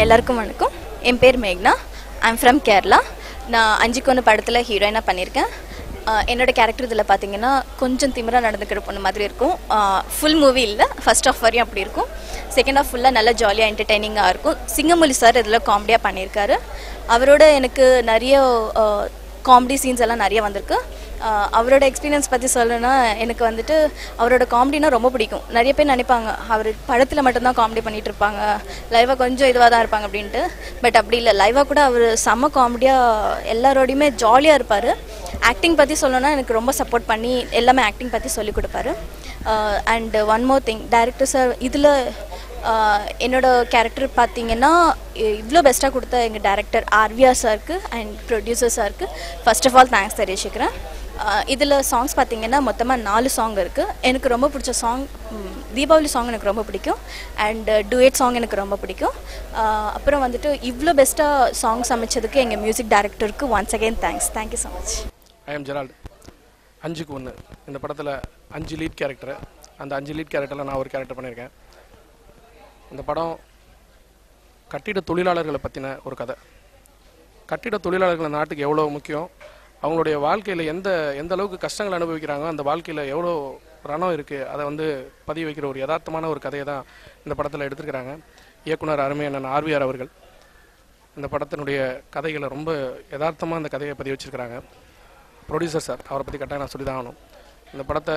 எல்லாருக்கும் வணக்கம் என் பேர் மேக்னா ஐம் ஃப்ரம் கேரளா நான் அஞ்சுக்கொன்று படத்தில் ஹீரோயினாக பண்ணியிருக்கேன் ஆஹ் என்னோட கேரக்டர் இதில் பார்த்தீங்கன்னா கொஞ்சம் திமிரா நடந்துக்கிற பொண்ணு மாதிரி இருக்கும் ஃபுல் மூவி இல்லை ஃபர்ஸ்ட் ஆஃப் வரையும் அப்படி இருக்கும் செகண்ட் ஆஃப் ஃபுல்லாக நல்லா ஜாலியாக என்டர்டைனிங்காக இருக்கும் சிங்கமொழி சார் இதில் காமெடியாக பண்ணியிருக்காரு அவரோட எனக்கு நிறைய காமெடி சீன்ஸ் எல்லாம் நிறைய வந்திருக்கு ஆஹ் அவரோட எக்ஸ்பீரியன்ஸ் பற்றி சொல்லணும்னா எனக்கு வந்துட்டு அவரோட காமெடினா ரொம்ப பிடிக்கும் நிறைய பேர் நினைப்பாங்க அவர் படத்தில் மட்டும்தான் காமெடி பண்ணிட்டு இருப்பாங்க லைவாக கொஞ்சம் இதுவாக தான் இருப்பாங்க அப்படின்ட்டு பட் அப்படி இல்லை லைவாக கூட அவர் செம்ம காமெடியாக எல்லாரோடையுமே ஜாலியாக இருப்பார் ஆக்டிங் பற்றி சொல்லணும்னா எனக்கு ரொம்ப சப்போர்ட் பண்ணி எல்லாமே ஆக்டிங் பற்றி சொல்லி கொடுப்பாரு and one more thing director sir இதில் என்னோட கேரக்டர் பார்த்தீங்கன்னா இவ்வளோ பெஸ்ட்டாக கொடுத்த எங்கள் டேரக்டர் ஆர்விஆர் சாருக்கு அண்ட் ப்ரொடியூசர் சாருக்கு ஃபர்ஸ்ட் ஆஃப் ஆல் தேங்க்ஸ் தெரிவிச்சுக்கிறேன் இதில் சாங்ஸ் பார்த்தீங்கன்னா மொத்தமாக நாலு சாங் இருக்குது எனக்கு ரொம்ப பிடிச்ச சாங் தீபாவளி சாங் எனக்கு ரொம்ப பிடிக்கும் அண்ட் டூயட் சாங் எனக்கு ரொம்ப பிடிக்கும் ஆஹ் அப்புறம் வந்துட்டு இவ்வளோ பெஸ்ட்டாக சாங்ஸ் அமைச்சதுக்கு எங்கள் மியூசிக் டைரக்டருக்கு once again thanks thank you so much I am Gerald அஞ்சுக்கு ஒன்று இந்த படத்தில் அஞ்சு லீட் கேரக்டர் அந்த அஞ்சு லீட் கேரக்டரில் நான் ஒரு கேரக்டர் பண்ணியிருக்கேன் இந்த படம் கட்டிட தொழிலாளர்களை பற்றின ஒரு கதை கட்டிட தொழிலாளர்கள் இந்த நாட்டுக்கு எவ்வளோ முக்கியம் அவங்களுடைய வாழ்க்கையில் எந்த எந்த அளவுக்கு கஷ்டங்கள் அனுபவிக்கிறாங்க அந்த வாழ்க்கையில் எவ்வளோ ரணம் இருக்குது அதை வந்து பதிவு வைக்கிற ஒரு யதார்த்தமான ஒரு கதையை தான் இந்த படத்தில் எடுத்திருக்கிறாங்க இயக்குனர் அருமையான ஆர்விஆர் அவர்கள் இந்த படத்தினுடைய கதைகளை ரொம்ப யதார்த்தமாக இந்த கதையை பதிவு வச்சிருக்கிறாங்க ப்ரொடியூசர் சார் அவரை பற்றி கட்டாயம் நான் சொல்லி தான் ஆகணும் இந்த படத்தை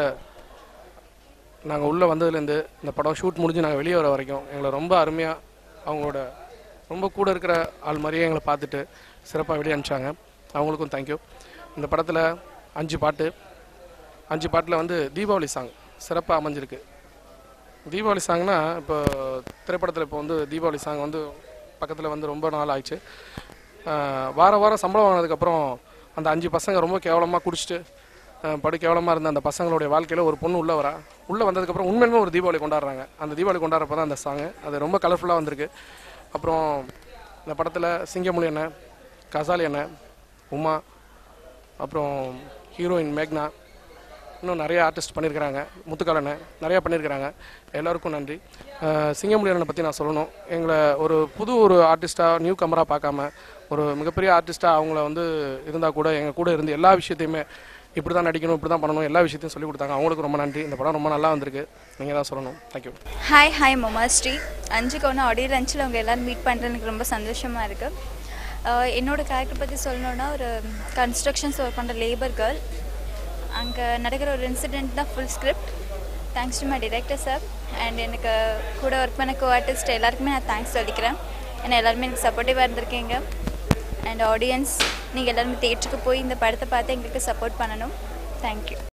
நாங்கள் உள்ளே வந்ததுலேருந்து இந்த படம் ஷூட் முடிஞ்சு நாங்கள் வெளியே வர வரைக்கும் எங்களை ரொம்ப அருமையாக அவங்களோட ரொம்ப கூட இருக்கிற ஆள் மாதிரியே எங்களை பார்த்துட்டு சிறப்பாக வெளியே அனுப்பிச்சாங்க அவங்களுக்கும் தேங்க்யூ இந்த படத்தில் அஞ்சு பாட்டு அஞ்சு பாட்டில் வந்து தீபாவளி சாங் சிறப்பாக அமைஞ்சிருக்கு தீபாவளி சாங்னா இப்போ திரைப்படத்தில் இப்போ வந்து தீபாவளி சாங் வந்து பக்கத்தில் வந்து ரொம்ப நாள் ஆயிடுச்சு ஆஹ் வார வாரம் சம்பளம் வாங்கினதுக்கப்புறம் அந்த அஞ்சு பசங்க ரொம்ப கேவலமாக குடிச்சிட்டு ஆஹ் படு கேவலமாக இருந்த அந்த பசங்களுடைய வாழ்க்கையில் ஒரு பொண்ணு உள்ளே வரா உள்ளே வந்ததுக்கப்புறம் உண்மையுமே ஒரு தீபாவளி கொண்டாடுறாங்க அந்த தீபாவளி கொண்டாடுறப்ப தான் அந்த சாங்கு அது ரொம்ப கலர்ஃபுல்லாக வந்திருக்கு அப்புறம் இந்த படத்தில் சிங்கமொழி அண்ணன் கசாலி அண்ணன் உமா அப்புறம் ஹீரோயின் மேக்னா இன்னும் நிறைய ஆர்டிஸ்ட் பண்ணியிருக்கிறாங்க முத்துக்காலனை நிறையா பண்ணியிருக்கிறாங்க எல்லாருக்கும் நன்றி அஹ் சிங்கமுடியனை பற்றி நான் சொல்லணும் எங்களை ஒரு புது ஒரு ஆர்டிஸ்ட்டாக நியூ கமராக பார்க்காம ஒரு மிகப்பெரிய ஆர்டிஸ்ட்டாக அவங்கள வந்து இருந்தால் கூட எங்கள் கூட இருந்து எல்லா விஷயத்தையுமே இப்படி தான் நடிக்கணும் இப்படி தான் பண்ணணும் எல்லா விஷயத்தையும் சொல்லி கொடுத்தாங்க அவங்களுக்கு ரொம்ப நன்றி இந்த படம் ரொம்ப நல்லா வந்திருக்கு நீங்கள் தான் சொல்லணும் தேங்க்யூ ஹாய் ஹாய் மொமா ஸ்ரீ அஞ்சுக்கு ஒன்று ஆடியோ லஞ்சில் உங்கள் எல்லோரும் மீட் பண்ணுறது எனக்கு ரொம்ப சந்தோஷமாக இருக்குது என்னோட கேரக்டர் பற்றி சொல்லணுன்னா ஒரு கன்ஸ்ட்ரக்ஷன்ஸ் ஒர்க் பண்ணுற லேபர் கேர்ள் அங்கே நடக்கிற ஒரு இன்சிடெண்ட் தான் full script thanks to my director sir and எனக்கு கூட ஒர்க் பண்ண கோ ஆர்டிஸ்ட் எல்லாருக்குமே நான் தேங்க்ஸ் சொல்லிக்கிறேன் ஏன்னா எல்லாருமே எனக்கு சப்போர்ட்டிவாக இருந்திருக்கீங்க அண்ட் ஆடியன்ஸ் நீங்கள் எல்லாருமே தேட்டருக்கு போய் இந்த படத்தை பார்த்து எங்களுக்கு சப்போர்ட் பண்ணணும் தேங்க்யூ